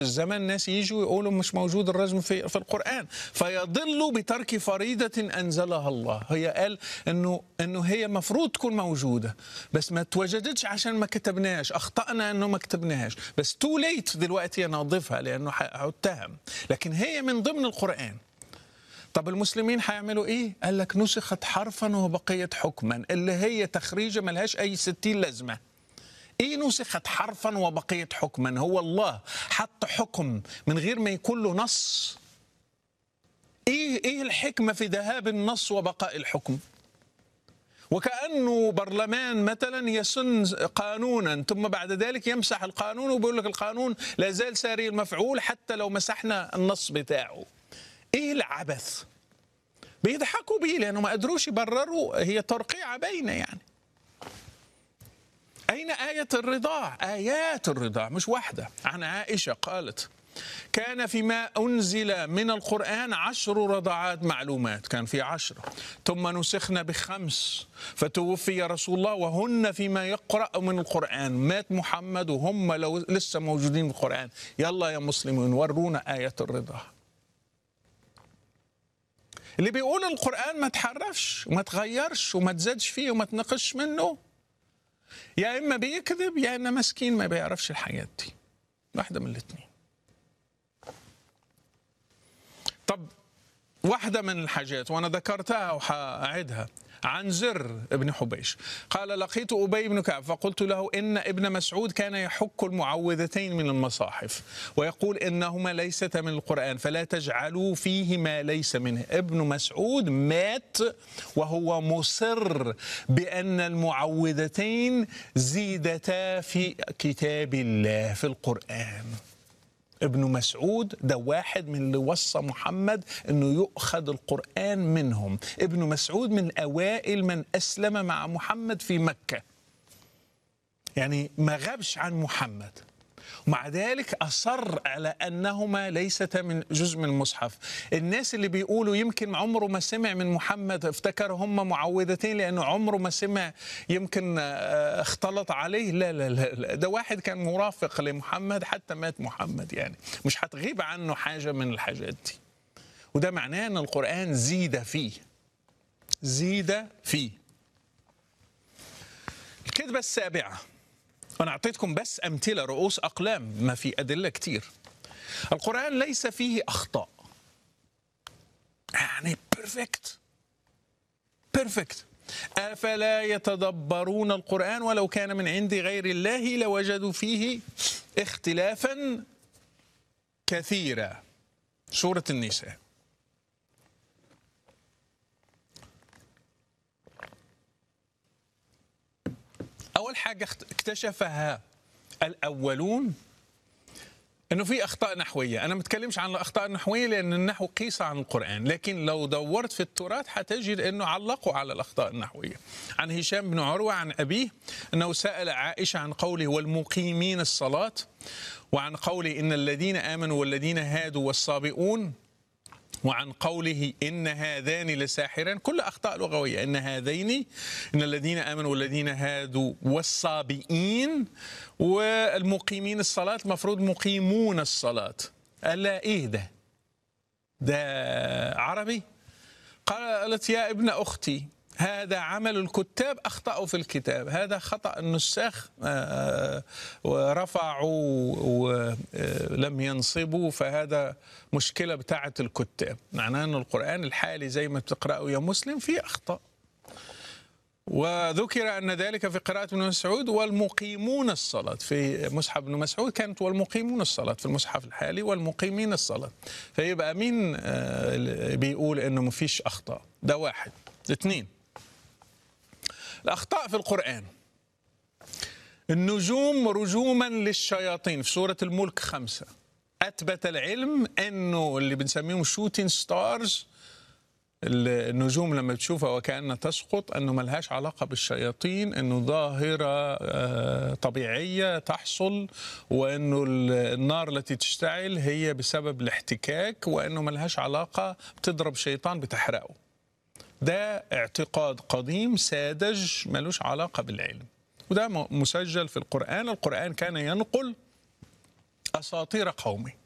الزمن ناس يجوا يقولوا مش موجود الرجم في في القرآن فيضلوا بترك فريضة أنزلها الله هي قال إنه إنه هي المفروض تكون موجودة بس ما توجدتش عشان ما كتبناش أخطأنا إنه ما كتبناهاش بس تو ليت دلوقتي أنا أضيفها لأنه هتهم لكن هي من ضمن القرآن طب المسلمين هيعملوا ايه؟ قال لك نسخت حرفا وبقيت حكما اللي هي تخريجه ملهاش اي ستين لازمه ايه نسخت حرفا وبقيت حكما هو الله حط حكم من غير ما يكون له نص ايه ايه الحكمه في ذهاب النص وبقاء الحكم وكانه برلمان مثلا يسن قانونا ثم بعد ذلك يمسح القانون وبيقول لك القانون لا زال ساري المفعول حتى لو مسحنا النص بتاعه ايه العبث بيضحكوا بيه لانه ما قدروش يبرروا هي ترقيعه باينه يعني أين آية الرضاع؟ آيات الرضاع مش واحدة عن عائشة قالت كان فيما أنزل من القرآن عشر رضعات معلومات كان في عشرة ثم نسخنا بخمس فتوفي رسول الله وهن فيما يقرأ من القرآن مات محمد وهم لو لسه موجودين في القرآن يلا يا مسلمين ورونا آية الرضاع اللي بيقول القرآن ما تحرفش وما تغيرش وما تزادش فيه وما تنقش منه يا اما بيكذب يا اما مسكين ما بيعرفش الحاجات دي واحده من الاثنين طب واحده من الحاجات وانا ذكرتها وحاعدها عن زر ابن حبيش قال لقيت أبي بن كعب فقلت له إن ابن مسعود كان يحك المعوذتين من المصاحف ويقول إنهما ليستا من القرآن فلا تجعلوا فيه ما ليس منه ابن مسعود مات وهو مصر بأن المعوذتين زيدتا في كتاب الله في القرآن ابن مسعود ده واحد من اللي وصى محمد انه يؤخذ القران منهم ابن مسعود من اوائل من اسلم مع محمد في مكه يعني ما غابش عن محمد ومع ذلك أصر على أنهما ليستا من جزء من المصحف الناس اللي بيقولوا يمكن عمره ما سمع من محمد افتكر هم معوذتين لأنه عمره ما سمع يمكن اختلط عليه لا لا لا ده واحد كان مرافق لمحمد حتى مات محمد يعني مش هتغيب عنه حاجة من الحاجات دي وده معناه أن القرآن زيد فيه زيد فيه الكذبة السابعة أنا أعطيتكم بس أمثلة رؤوس أقلام ما في أدلة كتير القرآن ليس فيه أخطاء يعني بيرفكت بيرفكت أفلا يتدبرون القرآن ولو كان من عند غير الله لوجدوا فيه اختلافا كثيرا سورة النساء أول حاجة اكتشفها الأولون انه في اخطاء نحويه، انا ما بتكلمش عن الاخطاء النحويه لان النحو قيس عن القران، لكن لو دورت في التراث حتجد انه علقوا على الاخطاء النحويه. عن هشام بن عروه عن ابيه انه سال عائشه عن قوله والمقيمين الصلاه وعن قوله ان الذين امنوا والذين هادوا والصابئون وعن قوله إن هذان لساحران كل أخطاء لغوية إن هذين إن الذين آمنوا والذين هادوا والصابئين والمقيمين الصلاة المفروض مقيمون الصلاة قال لا إيه ده ده عربي قالت يا ابن أختي هذا عمل الكتاب أخطأوا في الكتاب هذا خطأ النساخ ورفعوا ولم ينصبوا فهذا مشكلة بتاعة الكتاب معناه أن القرآن الحالي زي ما بتقرأه يا مسلم فيه أخطاء وذكر أن ذلك في قراءة ابن مسعود والمقيمون الصلاة في مصحف ابن مسعود كانت والمقيمون الصلاة في المصحف الحالي والمقيمين الصلاة فيبقى مين بيقول أنه مفيش أخطاء ده واحد اثنين الأخطاء في القرآن النجوم رجوما للشياطين في سورة الملك خمسة أثبت العلم أنه اللي بنسميهم شوتين ستارز النجوم لما بتشوفها وكأنها تسقط أنه ملهاش علاقة بالشياطين أنه ظاهرة طبيعية تحصل وأنه النار التي تشتعل هي بسبب الاحتكاك وأنه ملهاش علاقة بتضرب شيطان بتحرقه ده اعتقاد قديم ساذج ملوش علاقة بالعلم وده مسجل في القرآن القرآن كان ينقل اساطير قومي